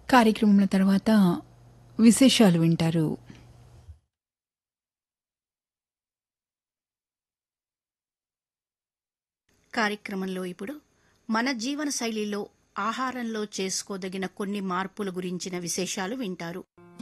కార్యక్రమంలో తర్వాత విశేషాలు వింటారు కార్యక్రమంలో ఇప్పుడు మన జీవన శైలిలో ఆహారంలో చేసుకోదగిన కొన్ని మార్పుల గురించిన విశేషాలు వింటారు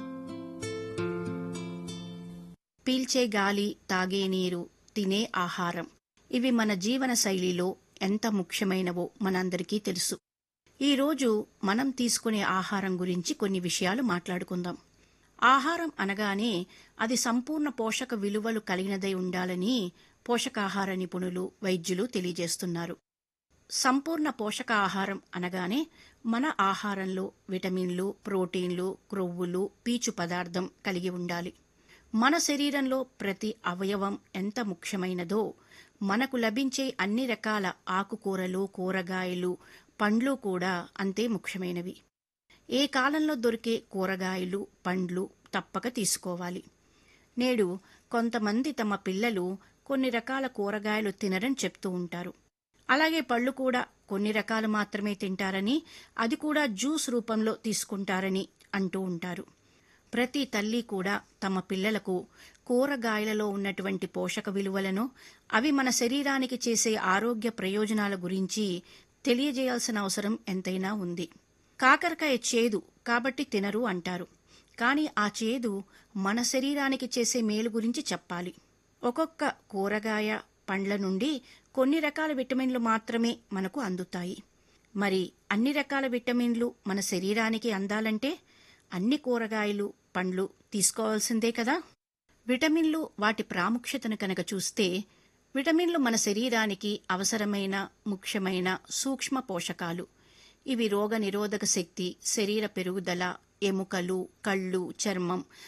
పీల్చే గాలి తాగే నీరు తినే ఆహారం ఇవి మన జీవన శైలిలో ఎంత ముఖ్యమైనవో మనందరికీ తెలుసు ఈరోజు మనం తీసుకునే ఆహారం గురించి కొన్ని విషయాలు మాట్లాడుకుందాం ఆహారం అనగానే అది సంపూర్ణ పోషక విలువలు కలిగినదై ఉండాలని పోషకాహార నిపుణులు వైద్యులు తెలియజేస్తున్నారు సంపూర్ణ పోషకాహారం అనగానే మన ఆహారంలో విటమిన్లు ప్రోటీన్లు క్రొవ్వులు పీచు పదార్థం కలిగి ఉండాలి మన శరీరంలో ప్రతి అవయవం ఎంత ముఖ్యమైనదో మనకు లభించే అన్ని రకాల ఆకుకూరలు కూరగాయలు పండ్లు కూడా అంతే ముఖ్యమైనవి ఏ కాలంలో దొరికే కూరగాయలు పండ్లు తప్పక తీసుకోవాలి నేడు కొంతమంది తమ పిల్లలు కొన్ని రకాల కూరగాయలు తినరని చెప్తూ ఉంటారు అలాగే పళ్ళు కూడా కొన్ని రకాలు మాత్రమే తింటారని అది కూడా జ్యూస్ రూపంలో తీసుకుంటారని అంటూ ఉంటారు ప్రతి తల్లి కూడా తమ పిల్లలకు కూరగాయలలో ఉన్నటువంటి పోషక విలువలను అవి మన శరీరానికి చేసే ఆరోగ్య ప్రయోజనాల గురించి తెలియజేయాల్సిన అవసరం ఎంతైనా ఉంది కాకరకాయ చేదు కాబట్టి తినరు అంటారు కానీ ఆ చేదు మన శరీరానికి చేసే మేలు గురించి చెప్పాలి ఒక్కొక్క కూరగాయ పండ్ల నుండి కొన్ని రకాల విటమిన్లు మాత్రమే మనకు అందుతాయి మరి అన్ని రకాల విటమిన్లు మన శరీరానికి అందాలంటే అన్ని కూరగాయలు పండ్లు తీసుకోవాల్సిందే కదా విటమిన్లు వాటి ప్రాముఖ్యతను కనుక చూస్తే విటమిన్లు మన శరీరానికి అవసరమైన ముఖ్యమైన సూక్ష్మ పోషకాలు ఇవి రోగ నిరోధక శక్తి శరీర పెరుగుదల ఎముకలు కళ్ళు చర్మం